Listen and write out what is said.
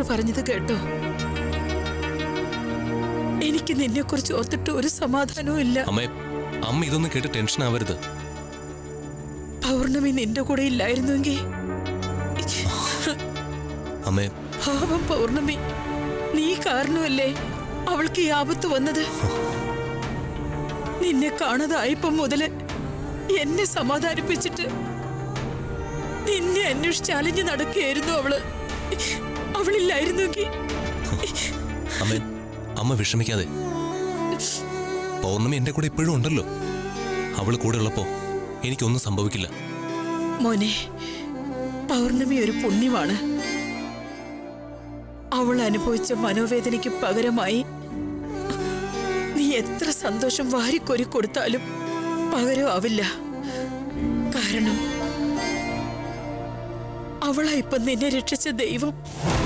doctor പറഞ്ഞത് കേട്ടോ എനിക്ക് നിന്നെ കുറിച്ച് ഓർത്തിട്ട് ഒരു സമാധാനവും ഇല്ല അമ്മേ അമ്മ ഇതൊന്നും കേട്ട് ടെൻഷൻ ആവരുത് പൗർണമി നിന്റെ കൂടെ ഇല്ലായിരുന്നുവെങ്കിൽ അമ്മേ പാവം പൗർണമി നീ കാരണമല്ലേ അവൾക്ക് ഈ ആപത്ത് വന്നത് നിന്നെ കാണാതായപ്പം മുതല് എന്നെ സമാധാനിപ്പിച്ചിട്ട് നിന്നെ അന്വേഷിച്ച് അലഞ്ഞു നടക്കുകയായിരുന്നു അവള് അവളില്ലായിരുന്നെങ്കിൽ അമ്മേ അമ്മ വിഷമിക്കാതെ പൗർണമി എന്റെ കൂടെ ഇപ്പോഴും ഉണ്ടല്ലോ അവള് കൂടെ ഉള്ളപ്പോ എനിക്കൊന്നും സംഭവിക്കില്ല മോനെ പൗർണമി ഒരു പുണ്യമാണ് അവൾ അനുഭവിച്ച മനോവേദനയ്ക്ക് പകരമായി നീ എത്ര സന്തോഷം വാരിക്കൊരി കൊടുത്താലും പകരമാവില്ല കാരണം അവളാ ഇപ്പൊ നിന്നെ രക്ഷിച്ച ദൈവം